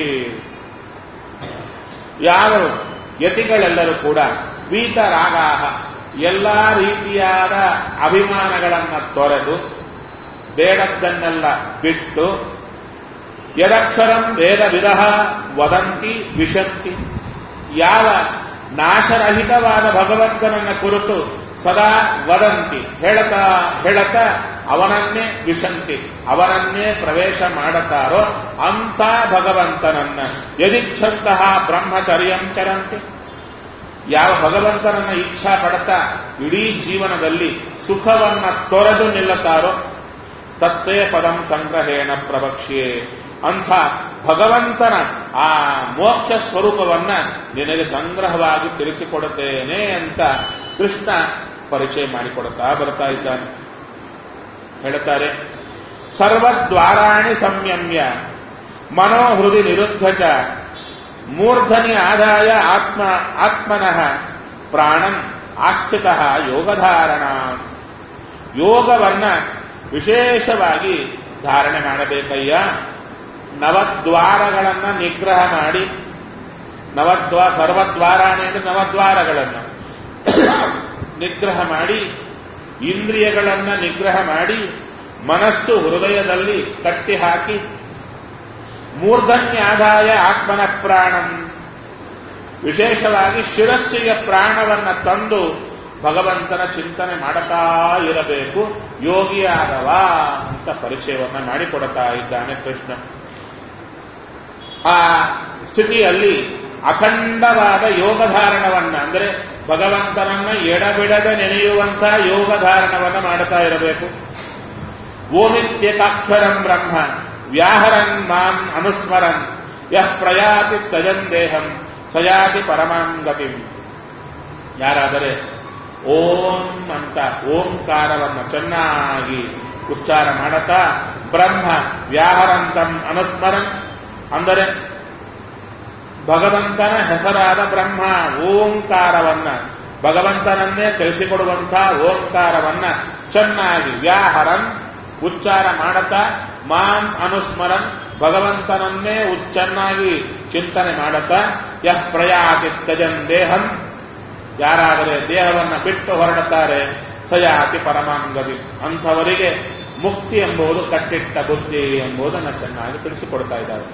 ಯಾರು ಯತಿಗಳೆಲ್ಲರೂ ಕೂಡ ವೀತರಾಗಾಹ ಎಲ್ಲ ರೀತಿಯಾದ ಅಭಿಮಾನಗಳನ್ನು ತೊರೆದು ಬೇಡದ್ದನ್ನೆಲ್ಲ ಬಿಟ್ಟು ಯದಕ್ಷರಂ ವೇದ ವಿಧ ವದಂತಿ ವಿಶಂತಿ ಯಾವ ನಾಶರಹಿತವಾದ ಭಗವಂತನನ್ನ ಕುರಿತು ಸದಾ ವದಂತಿ ಹೇಳತಾ ಹೇಳತ ಅವನನ್ನೇ ವಿಶಂತಿ ಅವನನ್ನೇ ಪ್ರವೇಶ ಮಾಡುತ್ತಾರೋ ಅಂತ ಭಗವಂತನನ್ನ ಯದಿಚ್ಛಂತಹ ಬ್ರಹ್ಮಚರ್ಯಂ ಚರಂತಿ ಯಾವ ಭಗವಂತನನ್ನ ಇಚ್ಛಾ ಪಡ್ತಾ ಇಡೀ ಜೀವನದಲ್ಲಿ ಸುಖವನ್ನ ತೊರೆದು ನಿಲ್ಲುತ್ತಾರೋ ತತ್ತೇ ಪದಂ ಸಂಗ್ರಹೇಣ ಪ್ರವಕ್ಷ್ಯೆ ಅಂಥ ಭಗವಂತನ ಆ ಮೋಕ್ಷ ಸ್ವರೂಪವನ್ನ ನಿನಗೆ ಸಂಗ್ರಹವಾಗಿ ತಿಳಿಸಿಕೊಡುತ್ತೇನೆ ಅಂತ ಕೃಷ್ಣ ಪರಿಚಯ ಮಾಡಿಕೊಡುತ್ತಾ ಬರ್ತಾ ಇದ್ದಾನೆ ಹೇಳ್ತಾರೆ ಸರ್ವದ್ವಾರಾಣಿ ಸಂಯಮ್ಯ ಮನೋಹೃದಿ ನಿರುದ್ಧ ಚ ಮೂರ್ಧನಿ ಆದಾಯ ಆತ್ಮ ಆತ್ಮನಃ ಪ್ರಾಣಂ ಆಶ್ರಿತ ಯೋಗಧಾರಣ ಯೋಗವನ್ನ ವಿಶೇಷವಾಗಿ ಧಾರಣೆ ಮಾಡಬೇಕಯ್ಯ ನವದ್ವಾರಗಳನ್ನ ನಿಗ್ರಹ ಮಾಡಿ ನವದ್ವಾ ಸರ್ವದ್ವಾರಾಣಿ ಅಂದ್ರೆ ನವದ್ವಾರಗಳನ್ನು ನಿಗ್ರಹ ಮಾಡಿ ಇಂದ್ರಿಯಗಳನ್ನ ನಿಗ್ರಹ ಮಾಡಿ ಮನಸ್ಸು ಹೃದಯದಲ್ಲಿ ಕಟ್ಟಿ ಹಾಕಿ ಮೂರ್ಧನ್ಯಾದಾಯ ಆತ್ಮನ ಪ್ರಾಣಂ ವಿಶೇಷವಾಗಿ ಶಿರಸ್ಸಿಗೆ ಪ್ರಾಣವನ್ನ ತಂದು ಭಗವಂತನ ಚಿಂತನೆ ಮಾಡುತ್ತಾ ಇರಬೇಕು ಯೋಗಿಯಾದವ ಅಂತ ಪರಿಚಯವನ್ನ ಮಾಡಿಕೊಡುತ್ತಾ ಇದ್ದಾನೆ ಕೃಷ್ಣ ಆ ಸ್ಥಿತಿಯಲ್ಲಿ ಅಖಂಡವಾದ ಯೋಗಧಾರಣವನ್ನ ಅಂದರೆ ಭಗವಂತನನ್ನ ಎಡಬಿಡದೆ ನೆನೆಯುವಂತಹ ಯೋಗಧಾರಣವನ್ನ ಮಾಡುತ್ತಾ ಇರಬೇಕು ಓಮಿತ್ಯಕಾಕ್ಷರಂ ಬ್ರಹ್ಮ ವ್ಯಾಹರನ್ ಮಾಂ ಅನುಸ್ಮರನ್ ಯಃ ಪ್ರಯಾತಿ ತಜನ್ ದೇಹಂ ಸಯಾತಿ ಪರಮಾಂ ಗತಿಂ ಯಾರಾದರೆ ಓಂ ಅಂತ ಓಂಕಾರವನ್ನು ಚೆನ್ನಾಗಿ ಉಚ್ಚಾರ ಮಾಡುತ್ತಾ ಬ್ರಹ್ಮ ವ್ಯಾಹರಂತಂ ಅನುಸ್ಮರನ್ ಅಂದರೆ ಭಗವಂತನ ಹೆಸರಾದ ಬ್ರಹ್ಮ ಓಂಕಾರವನ್ನ ಭಗವಂತನನ್ನೇ ತಿಳಿಸಿಕೊಡುವಂಥ ಓಂಕಾರವನ್ನ ಚೆನ್ನಾಗಿ ವ್ಯಾಹರನ್ ಉಚ್ಚಾರ ಮಾಡತಾ ಮಾಂ ಅನುಸ್ಮರನ್ ಭಗವಂತನನ್ನೇ ಚೆನ್ನಾಗಿ ಚಿಂತನೆ ಮಾಡುತ್ತಾ ಯಃ ಪ್ರಯಾತಿ ತ್ಯಜನ್ ದೇಹಂ ಯಾರಾದರೆ ದೇಹವನ್ನು ಬಿಟ್ಟು ಹೊರಡುತ್ತಾರೆ ಸಯಾತಿ ಪರಮಾಂಗದಿ ಅಂಥವರಿಗೆ ಮುಕ್ತಿ ಎಂಬುದು ಕಟ್ಟಿಟ್ಟ ಬುದ್ಧಿ ಎಂಬುದನ್ನು ಚೆನ್ನಾಗಿ ತಿಳಿಸಿಕೊಡ್ತಾ ಇದ್ದಾರೆ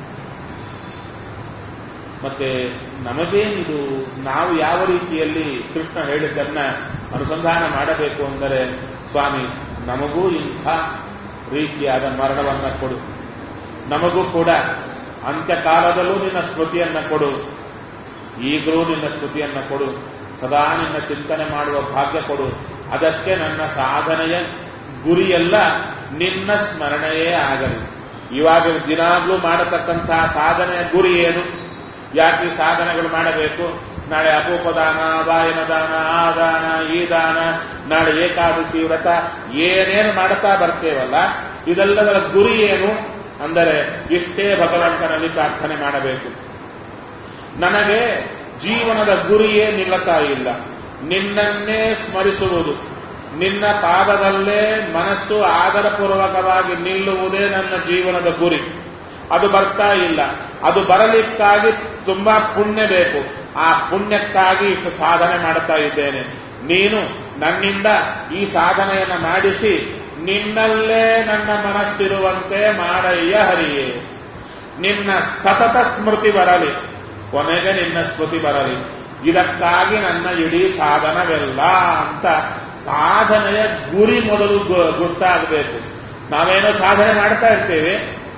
ಮತ್ತೆ ನಮಗೇನಿದು ನಾವು ಯಾವ ರೀತಿಯಲ್ಲಿ ಕೃಷ್ಣ ಹೇಳಿದ್ದನ್ನ ಅನುಸಂಧಾನ ಮಾಡಬೇಕು ಅಂದರೆ ಸ್ವಾಮಿ ನಮಗೂ ಇಂಥ ರೀತಿಯಾದ ಮರಣವನ್ನು ಕೊಡು ನಮಗೂ ಕೂಡ ಅಂತ್ಯಕಾಲದಲ್ಲೂ ನಿನ್ನ ಸ್ಮೃತಿಯನ್ನ ಕೊಡು ಈಗಲೂ ನಿನ್ನ ಸ್ಮೃತಿಯನ್ನ ಕೊಡು ಸದಾ ನಿನ್ನ ಚಿಂತನೆ ಮಾಡುವ ಭಾಗ್ಯ ಕೊಡು ಅದಕ್ಕೆ ನನ್ನ ಸಾಧನೆಯ ಗುರಿಯೆಲ್ಲ ನಿನ್ನ ಸ್ಮರಣೆಯೇ ಆಗಲಿ ಇವಾಗ ದಿನಾಗ್ಲೂ ಮಾಡತಕ್ಕಂತಹ ಸಾಧನೆಯ ಗುರಿ ಏನು ಯಾಕೆ ಈ ಸಾಧನೆಗಳು ಮಾಡಬೇಕು ನಾಳೆ ಅಪೋಪದಾನ ವಾಯನ ದಾನ ಆ ದಾನ ಈ ದಾನ ನಾಳೆ ಏಕಾದಶಿ ವ್ರತ ಏನೇನು ಮಾಡ್ತಾ ಬರ್ತೇವಲ್ಲ ಇದೆಲ್ಲದರ ಗುರಿ ಏನು ಅಂದರೆ ಇಷ್ಟೇ ಭಗವಂತನಲ್ಲಿ ಪ್ರಾರ್ಥನೆ ಮಾಡಬೇಕು ನನಗೆ ಜೀವನದ ಗುರಿಯೇ ನಿಲ್ಲತಾ ಇಲ್ಲ ನಿನ್ನನ್ನೇ ಸ್ಮರಿಸುವುದು ನಿನ್ನ ಪಾದದಲ್ಲೇ ಮನಸ್ಸು ಆದರಪೂರ್ವಕವಾಗಿ ನಿಲ್ಲುವುದೇ ನನ್ನ ಜೀವನದ ಗುರಿ ಅದು ಬರ್ತಾ ಇಲ್ಲ ಅದು ಬರಲಿಕ್ಕಾಗಿ ತುಂಬಾ ಪುಣ್ಯ ಬೇಕು ಆ ಪುಣ್ಯಕ್ಕಾಗಿ ಇಷ್ಟು ಸಾಧನೆ ಮಾಡ್ತಾ ಇದ್ದೇನೆ ನೀನು ನನ್ನಿಂದ ಈ ಸಾಧನೆಯನ್ನು ಮಾಡಿಸಿ ನಿನ್ನಲ್ಲೇ ನನ್ನ ಮನಸ್ಸಿರುವಂತೆ ಮಾಡಯ್ಯ ಹರಿಯೇ ನಿನ್ನ ಸತತ ಸ್ಮೃತಿ ಬರಲಿ ಕೊನೆಗೆ ನಿನ್ನ ಸ್ಮೃತಿ ಬರಲಿ ಇದಕ್ಕಾಗಿ ನನ್ನ ಇಡೀ ಸಾಧನವೆಲ್ಲ ಅಂತ ಸಾಧನೆಯ ಗುರಿ ಮೊದಲು ಗೊತ್ತಾಗಬೇಕು ನಾವೇನೋ ಸಾಧನೆ ಮಾಡ್ತಾ ಇರ್ತೇವೆ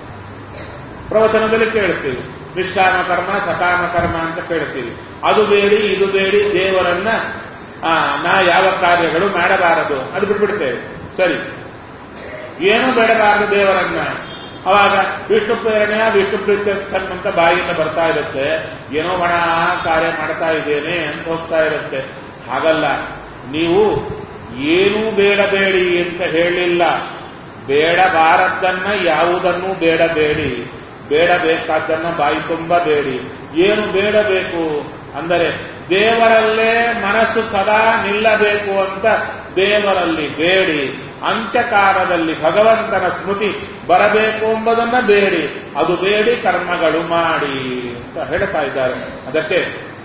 ಪ್ರವಚನದಲ್ಲಿ ಕೇಳ್ತೀವಿ ನಿಷ್ಕಾಮ ಕರ್ಮ ಸಕಾಮ ಕರ್ಮ ಅಂತ ಕೇಳ್ತೀವಿ ಅದು ಬೇಡಿ ಇದು ಬೇಡಿ ದೇವರನ್ನ ಆ, ನಾ ಯಾವ ಕಾರ್ಯಗಳು ಮಾಡಬಾರದು ಅದು ಬಿಟ್ಬಿಡ್ತೇವೆ ಸರಿ ಏನು ಬೇಡಬಾರದು ದೇವರನ್ನ ಅವಾಗ ವಿಷ್ಣು ಪ್ರೇರಣೆಯ ವಿಷ್ಣು ಪ್ರೀತ್ಯರ್ಥನ್ ಅಂತ ಬಾಯಿಯಿಂದ ಬರ್ತಾ ಇರುತ್ತೆ ಏನೋ ಬಣ ಕಾರ್ಯ ಮಾಡ್ತಾ ಇದ್ದೇನೆ ಅಂತ ಹೋಗ್ತಾ ಇರುತ್ತೆ ಹಾಗಲ್ಲ ನೀವು ಏನೂ ಬೇಡಬೇಡಿ ಅಂತ ಹೇಳಿಲ್ಲ ಬೇಡಬಾರದ್ದನ್ನ ಯಾವುದನ್ನೂ ಬೇಡಬೇಡಿ ಬೇಡಬೇಕಾದ್ದನ್ನ ಬಾಯಿ ತುಂಬ ಬೇಡಿ ಏನು ಬೇಡಬೇಕು ಅಂದರೆ ದೇವರಲ್ಲೇ ಮನಸ್ಸು ಸದಾ ನಿಲ್ಲಬೇಕು ಅಂತ ದೇವರಲ್ಲಿ ಬೇಡಿ ಅಂತ್ಯಕಾಲದಲ್ಲಿ ಭಗವಂತನ ಸ್ಮೃತಿ ಬರಬೇಕು ಎಂಬುದನ್ನ ಬೇಡಿ ಅದು ಬೇಡಿ ಕರ್ಮಗಳು ಮಾಡಿ ಅಂತ ಹೇಳ್ತಾ ಇದ್ದಾರೆ ಅದಕ್ಕೆ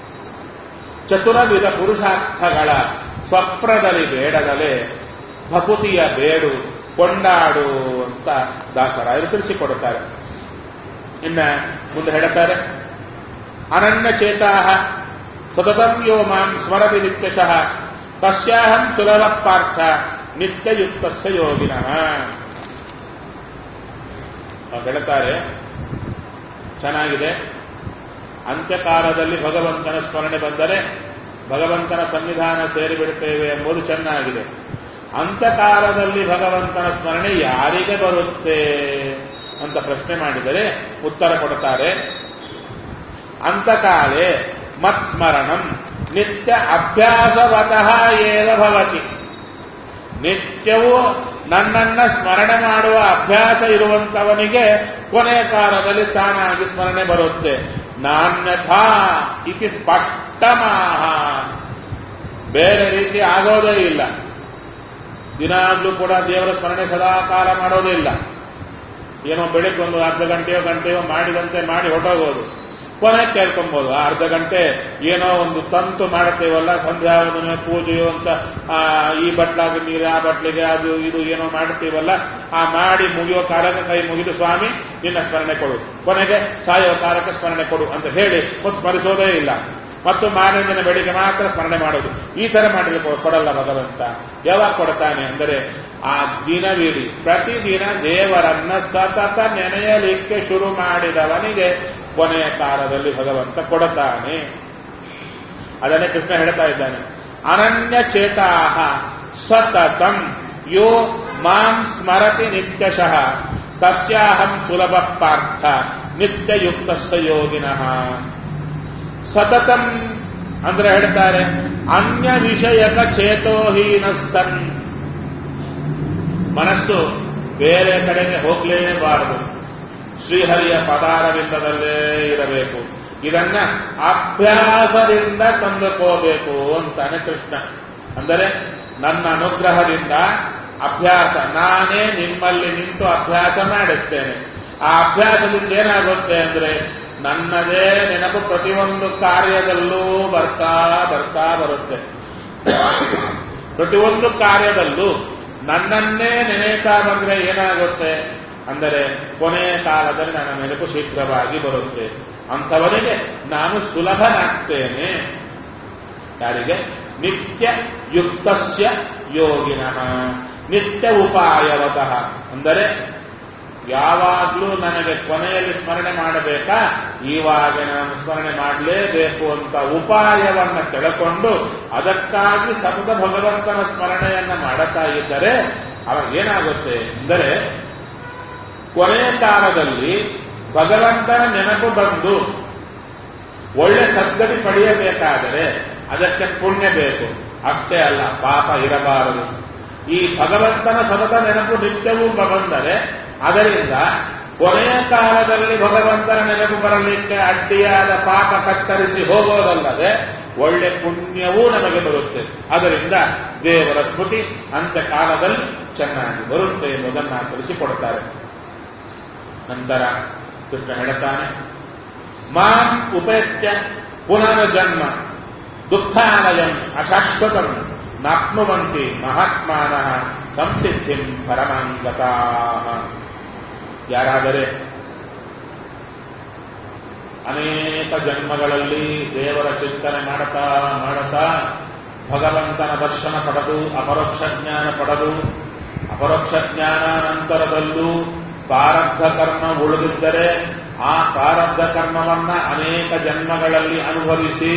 ಚತುರವಿಧ ಪುರುಷಾರ್ಥಗಳ ಸ್ವಪ್ರದಲ್ಲಿ ಬೇಡದಲೆ ಭಕುತಿಯ ಬೇಡು ಕೊಂಡಾಡು ಅಂತ ದಾಸರಾಯರು ತಿಳಿಸಿಕೊಡುತ್ತಾರೆ ಇನ್ನ ಮುಂದೆ ಹೇಳುತ್ತಾರೆ ಅನನ್ಯ ಚೇತಾಹ ಸತತಂ ಯೋ ಮಾಂ ಸ್ಮರತಿ ನಿತ್ಯಶಃ ತಸ್ಯಾಹಂ ಸುಲಭ ಪಾರ್ಥ ನಿತ್ಯಯುಕ್ತಸ್ಯ ಯೋಗಿನಃ ಅವ್ರು ಹೇಳ್ತಾರೆ ಚೆನ್ನಾಗಿದೆ ಅಂತ್ಯಕಾಲದಲ್ಲಿ ಭಗವಂತನ ಸ್ಮರಣೆ ಬಂದರೆ ಭಗವಂತನ ಸನ್ನಿಧಾನ ಸೇರಿಬಿಡುತ್ತೇವೆ ಎಂಬುದು ಚೆನ್ನಾಗಿದೆ ಅಂತ್ಯಕಾಲದಲ್ಲಿ ಭಗವಂತನ ಸ್ಮರಣೆ ಯಾರಿಗೆ ಬರುತ್ತೆ ಅಂತ ಪ್ರಶ್ನೆ ಮಾಡಿದರೆ ಉತ್ತರ ಕೊಡುತ್ತಾರೆ ಅಂತಕಾಲೇ ಮತ್ಸ್ಮರಣಂ ನಿತ್ಯ ಅಭ್ಯಾಸವತಃ ಏವ ಭವತಿ ನಿತ್ಯವೂ ನನ್ನನ್ನ ಸ್ಮರಣೆ ಮಾಡುವ ಅಭ್ಯಾಸ ಇರುವಂತವನಿಗೆ ಕೊನೆಯ ಕಾಲದಲ್ಲಿ ತಾನಾಗಿ ಸ್ಮರಣೆ ಬರುತ್ತೆ ನಾನ್ಯಥಾ ಇತಿ ಸ್ಪಷ್ಟಮಾಹ ಬೇರೆ ರೀತಿ ಆಗೋದೇ ಇಲ್ಲ ದಿನಾಗ್ಲೂ ಕೂಡ ದೇವರ ಸ್ಮರಣೆ ಸದಾ ಕಾಲ ಮಾಡೋದೇ ಇಲ್ಲ ಏನೋ ಬೆಳಿಗ್ಗೆ ಒಂದು ಅರ್ಧ ಗಂಟೆಯೋ ಗಂಟೆಯೋ ಮಾಡಿದಂತೆ ಮಾಡಿ ಹೊಟ್ಟೋಗೋದು ಕೊನೆ ಕೇಳ್ಕೊಬೋದು ಆ ಅರ್ಧ ಗಂಟೆ ಏನೋ ಒಂದು ತಂತು ಮಾಡುತ್ತೇವಲ್ಲ ಸಂಧ್ಯಾ ವಂದನೆ ಪೂಜೆಯೋ ಅಂತ ಆ, ಈ ಬಟ್ಲಾಗ ನೀರು ಆ ಬಟ್ಲಿಗೆ ಅದು ಇದು ಏನೋ ಮಾಡ್ತೀವಲ್ಲ ಆ ಮಾಡಿ ಮುಗಿಯೋ ಕಾಲಕ್ಕೆ ಕೈ ಮುಗಿದು ಸ್ವಾಮಿ ನಿನ್ನ ಸ್ಮರಣೆ ಕೊಡು ಕೊನೆಗೆ ಸಾಯೋ ಕಾಲಕ್ಕೆ ಸ್ಮರಣೆ ಕೊಡು ಅಂತ ಹೇಳಿ ಮತ್ತು ಸ್ಮರಿಸೋದೇ ಇಲ್ಲ ಮತ್ತು ಮಾರನೇ ದಿನ ಬೆಳಿಗ್ಗೆ ಮಾತ್ರ ಸ್ಮರಣೆ ಮಾಡೋದು ಈ ತರ ಮಾಡಲಿಕ್ಕೆ ಕೊಡಲ್ಲ ಭಗವಂತ ಯಾವಾಗ ಕೊಡ್ತಾನೆ ಅಂದರೆ ಆ ದಿನವಿಡೀ ಪ್ರತಿದಿನ ದೇವರನ್ನ ಸತತ ನೆನೆಯಲಿಕ್ಕೆ ಶುರು ಮಾಡಿದವನಿಗೆ ಕೊನೆಯ ಕಾಲದಲ್ಲಿ ಭಗವಂತ ಕೊಡುತ್ತಾನೆ ಅದನ್ನೇ ಕೃಷ್ಣ ಹೇಳ್ತಾ ಇದ್ದಾನೆ ಅನನ್ಯ ಚೇತಾಹ ಸತತಂ ಯೋ ಮಾಂ ಸ್ಮರತಿ ನಿತ್ಯಶಃ ತಸ್ಯಾಹಂ ಸುಲಭ ಪಾರ್ಥ ನಿತ್ಯಯುಕ್ತಸ್ಯ ಯೋಗಿನಃ ಸತತಂ ಅಂದ್ರೆ ಹೇಳ್ತಾರೆ ಅನ್ಯ ವಿಷಯಕ ಚೇತೋಹೀನ ಸನ್ ಮನಸ್ಸು ಬೇರೆ ಕಡೆಗೆ ಹೋಗಲೇಬಾರದು ಶ್ರೀಹರಿಯ ಪದಾರವಿಂದದಲ್ಲೇ ಇರಬೇಕು ಇದನ್ನ ಅಭ್ಯಾಸದಿಂದ ತಂದುಕೋಬೇಕು ಅಂತಾನೆ ಕೃಷ್ಣ ಅಂದರೆ ನನ್ನ ಅನುಗ್ರಹದಿಂದ ಅಭ್ಯಾಸ ನಾನೇ ನಿಮ್ಮಲ್ಲಿ ನಿಂತು ಅಭ್ಯಾಸ ಮಾಡಿಸ್ತೇನೆ ಆ ಅಭ್ಯಾಸದಿಂದ ಏನಾಗುತ್ತೆ ಅಂದ್ರೆ ನನ್ನದೇ ನೆನಪು ಪ್ರತಿಯೊಂದು ಕಾರ್ಯದಲ್ಲೂ ಬರ್ತಾ ಬರ್ತಾ ಬರುತ್ತೆ ಪ್ರತಿಯೊಂದು ಕಾರ್ಯದಲ್ಲೂ ನನ್ನನ್ನೇ ನೆನೆಯುತ್ತಾ ಬಂದ್ರೆ ಏನಾಗುತ್ತೆ ಅಂದರೆ ಕೊನೆಯ ಕಾಲದಲ್ಲಿ ನನ್ನ ನೆನಪು ಶೀಘ್ರವಾಗಿ ಬರುತ್ತೆ ಅಂಥವನಿಗೆ ನಾನು ಸುಲಭನಾಗ್ತೇನೆ ಯಾರಿಗೆ ನಿತ್ಯ ಯುಕ್ತಸ್ಯ ಯೋಗಿನಃ ನಿತ್ಯ ಉಪಾಯವತಃ ಅಂದರೆ ಯಾವಾಗಲೂ ನನಗೆ ಕೊನೆಯಲ್ಲಿ ಸ್ಮರಣೆ ಮಾಡಬೇಕಾ ಇವಾಗ ನಾನು ಸ್ಮರಣೆ ಮಾಡಲೇಬೇಕು ಅಂತ ಉಪಾಯವನ್ನ ತಿಳ್ಕೊಂಡು ಅದಕ್ಕಾಗಿ ಸತತ ಭಗವಂತನ ಸ್ಮರಣೆಯನ್ನ ಮಾಡುತ್ತಾ ಇದ್ದರೆ ಅವಾಗ ಏನಾಗುತ್ತೆ ಅಂದರೆ ಕೊನೆಯ ಕಾಲದಲ್ಲಿ ಭಗವಂತನ ನೆನಪು ಬಂದು ಒಳ್ಳೆ ಸದ್ಗತಿ ಪಡೆಯಬೇಕಾದರೆ ಅದಕ್ಕೆ ಪುಣ್ಯ ಬೇಕು ಅಷ್ಟೇ ಅಲ್ಲ ಪಾಪ ಇರಬಾರದು ಈ ಭಗವಂತನ ಸತತ ನೆನಪು ನಿತ್ಯವೂ ಬಂದರೆ ಅದರಿಂದ ಕೊನೆಯ ಕಾಲದಲ್ಲಿ ಭಗವಂತನ ನೆನಪು ಬರಲಿಕ್ಕೆ ಅಡ್ಡಿಯಾದ ಪಾಪ ಕತ್ತರಿಸಿ ಹೋಗೋದಲ್ಲದೆ ಒಳ್ಳೆ ಪುಣ್ಯವೂ ನಮಗೆ ಬರುತ್ತೆ ಅದರಿಂದ ದೇವರ ಸ್ಮೃತಿ ಅಂತ್ಯಕಾಲದಲ್ಲಿ ಚೆನ್ನಾಗಿ ಬರುತ್ತೆ ಎಂಬುದನ್ನು ತಿಳಿಸಿಕೊಡುತ್ತಾರೆ ನಂತರ ಕೃಷ್ಣ ಹೇಳುತ್ತಾನೆ ಮಾಂ ಉಪೇತ್ಯ ಪುನರ್ಜನ್ಮ ದುಃಖಾಲಯಂ ಅಶಾಶ್ವತಂ ನಾಪ್ನುವಂತಿ ಮಹಾತ್ಮಾನ ಸಂಸಿದ್ಧಿಂ ಪರಮಾಂಗತಾ ಯಾರಾದರೆ ಅನೇಕ ಜನ್ಮಗಳಲ್ಲಿ ದೇವರ ಚಿಂತನೆ ಮಾಡುತ್ತಾ ಮಾಡುತ್ತಾ ಭಗವಂತನ ದರ್ಶನ ಪಡೆದು ಅಪರೋಕ್ಷ ಜ್ಞಾನ ಪಡೆದು ಅಪರೋಕ್ಷ ಜ್ಞಾನ ನಂತರದಲ್ಲೂ ಪ್ರಾರಬ್ಧ ಕರ್ಮ ಉಳಿದಿದ್ದರೆ ಆ ಪ್ರಾರಬ್ಧ ಕರ್ಮವನ್ನ ಅನೇಕ ಜನ್ಮಗಳಲ್ಲಿ ಅನುಭವಿಸಿ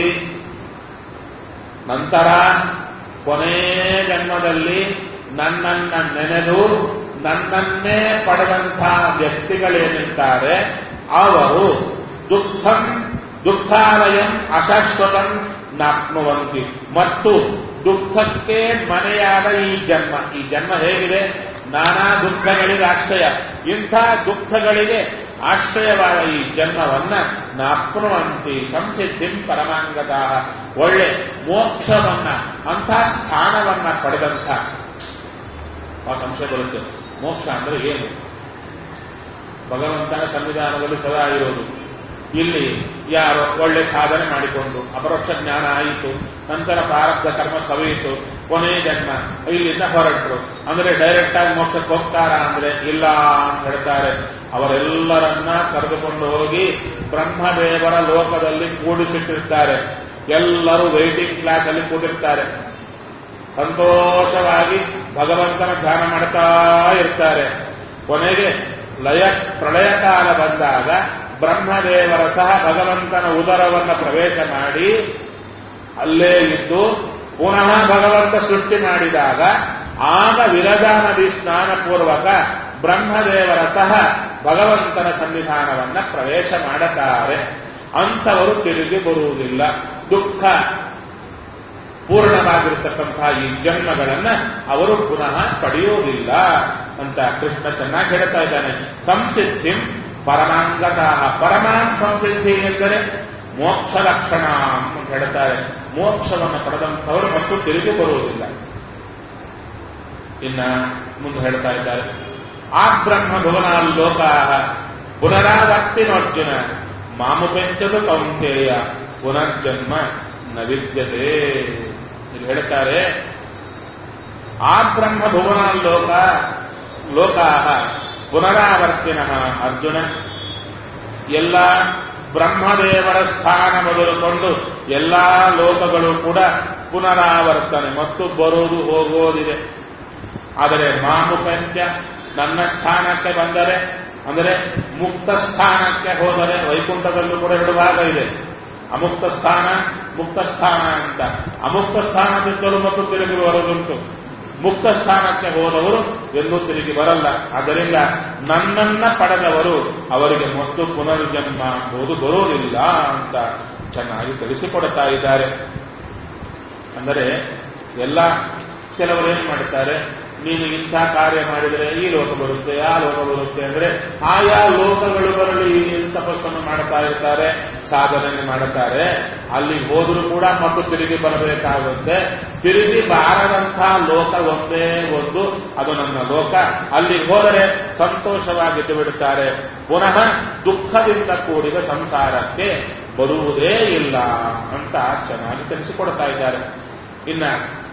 ನಂತರ ಕೊನೇ ಜನ್ಮದಲ್ಲಿ ನನ್ನನ್ನ ನೆನೆದು ನನ್ನನ್ನೇ ಪಡೆದಂಥ ವ್ಯಕ್ತಿಗಳೇನಿರ್ತಾರೆ ಅವರು ದುಃಖಂ ದುಃಖಾಲಯಂ ಅಶಾಶ್ವತಂ ನಾಪ್ನುವಂತಿ ಮತ್ತು ದುಃಖಕ್ಕೆ ಮನೆಯಾದ ಈ ಜನ್ಮ ಈ ಜನ್ಮ ಹೇಗಿದೆ ನಾನಾ ದುಃಖಗಳಿಗೆ ಆಶ್ರಯ ಇಂಥ ದುಃಖಗಳಿಗೆ ಆಶ್ರಯವಾದ ಈ ಜನ್ಮವನ್ನ ನಾಪ್ನುವಂತಿ ಸಂಸಿದ್ಧಿಂ ಪರಮಾಂಗತ ಒಳ್ಳೆ ಮೋಕ್ಷವನ್ನ ಅಂಥ ಸ್ಥಾನವನ್ನ ಪಡೆದಂಥ ಆ ಸಂಶಯ ಬರುತ್ತೆ ಮೋಕ್ಷ ಅಂದ್ರೆ ಏನು ಭಗವಂತನ ಸಂವಿಧಾನದಲ್ಲಿ ಸದಾ ಇರೋದು ಇಲ್ಲಿ ಯಾರು ಒಳ್ಳೆ ಸಾಧನೆ ಮಾಡಿಕೊಂಡು ಅಪರೋಕ್ಷ ಜ್ಞಾನ ಆಯಿತು ನಂತರ ಪ್ರಾರಬ್ಧ ಕರ್ಮ ಸವಿಯಿತು ಕೊನೆ ಜನ್ಮ ಇಲ್ಲಿಂದ ಹೊರಟರು ಅಂದ್ರೆ ಡೈರೆಕ್ಟ್ ಆಗಿ ಮೋಕ್ಷಕ್ಕೆ ಹೋಗ್ತಾರ ಅಂದ್ರೆ ಇಲ್ಲ ಅಂತ ಹೇಳ್ತಾರೆ ಅವರೆಲ್ಲರನ್ನ ಕರೆದುಕೊಂಡು ಹೋಗಿ ಬ್ರಹ್ಮದೇವರ ಲೋಕದಲ್ಲಿ ಕೂಡಿಸಿಟ್ಟಿರ್ತಾರೆ ಎಲ್ಲರೂ ವೈಟಿಂಗ್ ಕ್ಲಾಸ್ ಅಲ್ಲಿ ಕೂತಿರ್ತಾರೆ ಸಂತೋಷವಾಗಿ ಭಗವಂತನ ಧ್ಯಾನ ಮಾಡ್ತಾ ಇರ್ತಾರೆ ಕೊನೆಗೆ ಲಯ ಪ್ರಳಯ ಕಾಲ ಬಂದಾಗ ಬ್ರಹ್ಮದೇವರ ಸಹ ಭಗವಂತನ ಉದರವನ್ನು ಪ್ರವೇಶ ಮಾಡಿ ಅಲ್ಲೇ ಇದ್ದು ಪುನಃ ಭಗವಂತ ಸೃಷ್ಟಿ ಮಾಡಿದಾಗ ಆಗ ವಿರಜಾ ನದಿ ಸ್ನಾನಪೂರ್ವಕ ಬ್ರಹ್ಮದೇವರ ಸಹ ಭಗವಂತನ ಸನ್ನಿಧಾನವನ್ನ ಪ್ರವೇಶ ಮಾಡುತ್ತಾರೆ ಅಂಥವರು ತಿರುಗಿ ಬರುವುದಿಲ್ಲ ದುಃಖ ಪೂರ್ಣವಾಗಿರತಕ್ಕಂತಹ ಈ ಜನ್ಮಗಳನ್ನ ಅವರು ಪುನಃ ಪಡೆಯುವುದಿಲ್ಲ ಅಂತ ಕೃಷ್ಣ ಚೆನ್ನಾಗಿ ಹೇಳ್ತಾ ಇದ್ದಾನೆ ಸಂಸಿದ್ಧಿಂ ಪರಮಾಂಗತಃ ಪರಮಾನ್ ಸಂಸಿದ್ಧಿ ಎಂದರೆ ಮೋಕ್ಷ ಲಕ್ಷಣ ಅಂತ ಹೇಳ್ತಾರೆ ಮೋಕ್ಷವನ್ನು ಪಡೆದಂಥವರು ಮತ್ತು ತಿರುಗಿ ಬರುವುದಿಲ್ಲ ಇನ್ನ ಮುಂದೆ ಹೇಳ್ತಾ ಇದ್ದಾರೆ ಆ ಬ್ರಹ್ಮ ಭುವನಾಲೋಕ ಪುನರಾವರ್ತಿನೋರ್ಜುನ ಮಾಮುಪೆಂಚದು ಕೌಂತೆಯ ಪುನರ್ಜನ್ಮ ನ ವಿದ್ಯತೆ ಇಲ್ಲಿ ಹೇಳ್ತಾರೆ ಆ ಬ್ರಹ್ಮ ಭುವನಾಲೋಕ ಲೋಕಾ ಪುನರಾವರ್ತಿನ ಅರ್ಜುನ ಎಲ್ಲ ಬ್ರಹ್ಮದೇವರ ಸ್ಥಾನ ಮೊದಲುಕೊಂಡು ಎಲ್ಲಾ ಲೋಕಗಳು ಕೂಡ ಪುನರಾವರ್ತನೆ ಮತ್ತು ಬರುವುದು ಹೋಗೋದಿದೆ ಆದರೆ ಮಾಮುಪಂತ್ಯ ನನ್ನ ಸ್ಥಾನಕ್ಕೆ ಬಂದರೆ ಅಂದರೆ ಮುಕ್ತ ಸ್ಥಾನಕ್ಕೆ ಹೋದರೆ ವೈಕುಂಠದಲ್ಲೂ ಕೂಡ ಎರಡು ಭಾಗ ಇದೆ ಅಮುಕ್ತ ಸ್ಥಾನ ಮುಕ್ತ ಸ್ಥಾನ ಅಂತ ಅಮುಕ್ತ ಸ್ಥಾನದಿಂದಲೂ ಮತ್ತು ತಿರುಗಿ ಬರುವುದುಂಟು ಮುಕ್ತ ಸ್ಥಾನಕ್ಕೆ ಹೋದವರು ಎಲ್ಲೂ ತಿರುಗಿ ಬರಲ್ಲ ಆದ್ದರಿಂದ ನನ್ನನ್ನ ಪಡೆದವರು ಅವರಿಗೆ ಮತ್ತು ಪುನರ್ಜನ್ಮ ಎಂಬುದು ಬರುವುದಿಲ್ಲ ಅಂತ ಚೆನ್ನಾಗಿ ತಿಳಿಸಿಕೊಡುತ್ತಾ ಇದ್ದಾರೆ ಅಂದರೆ ಎಲ್ಲ ಕೆಲವರು ಏನ್ ಮಾಡ್ತಾರೆ ನೀನು ಇಂಥ ಕಾರ್ಯ ಮಾಡಿದರೆ ಈ ಲೋಕ ಬರುತ್ತೆ ಆ ಲೋಕ ಬರುತ್ತೆ ಅಂದ್ರೆ ಆಯಾ ಲೋಕಗಳು ಬರಲಿ ತಪಸ್ಸನ್ನು ಮಾಡ್ತಾ ಇರ್ತಾರೆ ಸಾಧನೆ ಮಾಡುತ್ತಾರೆ ಅಲ್ಲಿ ಹೋದರೂ ಕೂಡ ಮತ್ತು ತಿರುಗಿ ಬರಬೇಕಾಗುತ್ತೆ ತಿರುಗಿ ಬಾರದಂತಹ ಲೋಕ ಒಂದೇ ಒಂದು ಅದು ನನ್ನ ಲೋಕ ಅಲ್ಲಿ ಹೋದರೆ ಸಂತೋಷವಾಗಿದ್ದು ಬಿಡುತ್ತಾರೆ ಪುನಃ ದುಃಖದಿಂದ ಕೂಡಿದ ಸಂಸಾರಕ್ಕೆ ಬರುವುದೇ ಇಲ್ಲ ಅಂತ ಚೆನ್ನಾಗಿ ತಿಳಿಸಿಕೊಡ್ತಾ ಇದ್ದಾರೆ ಇನ್ನ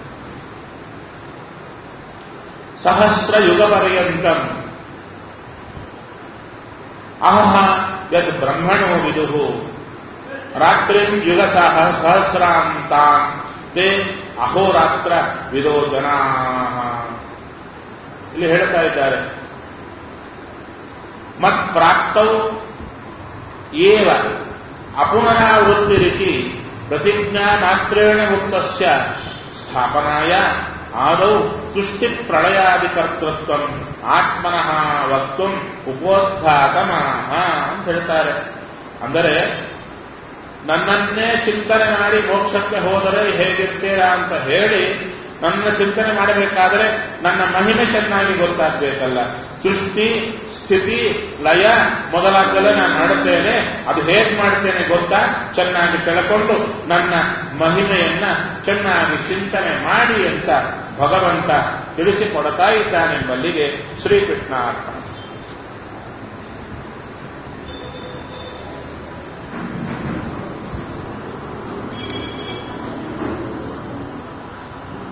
ಸಹಸ್ರ ಯುಗ ಪರ್ಯಂತಂ ಅಹಹ ಯದ್ ಬ್ರಹ್ಮಣೋ ವಿದುಹು ರಾತ್ರಿ ಯುಗ ಸಹ ಸಹಸ್ರಾಂತಾಂ ತೇ ಅಹೋರಾತ್ರ ವಿದೋ ಜನಾ ಇಲ್ಲಿ ಹೇಳ್ತಾ ಇದ್ದಾರೆ ಮತ್ ಪ್ರಾಪ್ತೌ ಏವ ಅಪುನರಾವೃತ್ತಿರಿತಿ ಪ್ರತಿಜ್ಞಾ ಮಾತ್ರೇಣ ಮುಕ್ತಸ್ಯ ಸ್ಥಾಪನಾಯ ಆದೌ ಸೃಷ್ಟಿ ಪ್ರಳಯಾದಿ ಕರ್ತೃತ್ವ ಆತ್ಮನಃ ವಕ್ತು ಉಪೋದ್ಘಾತಮಾಹ ಅಂತ ಹೇಳ್ತಾರೆ ಅಂದರೆ ನನ್ನನ್ನೇ ಚಿಂತನೆ ಮಾಡಿ ಮೋಕ್ಷಕ್ಕೆ ಹೋದರೆ ಹೇಗಿರ್ತೀರಾ ಅಂತ ಹೇಳಿ ನನ್ನ ಚಿಂತನೆ ಮಾಡಬೇಕಾದರೆ ನನ್ನ ಮಹಿಮೆ ಚೆನ್ನಾಗಿ ಗೊತ್ತಾಗಬೇಕಲ್ಲ ಸೃಷ್ಟಿ ಸ್ಥಿತಿ ಲಯ ಮೊದಲಾಗಲೇ ನಾನು ಮಾಡುತ್ತೇನೆ ಅದು ಹೇಗೆ ಮಾಡ್ತೇನೆ ಗೊತ್ತಾ ಚೆನ್ನಾಗಿ ತಿಳ್ಕೊಂಡು ನನ್ನ ಮಹಿಮೆಯನ್ನ ಚೆನ್ನಾಗಿ ಚಿಂತನೆ ಮಾಡಿ ಅಂತ ಭಗವಂತ ತಿಳಿಸಿಕೊಡ್ತಾ ಇದ್ದಾನೆಂಬಲ್ಲಿಗೆ ಶ್ರೀಕೃಷ್ಣ ಅರ್ಪಣ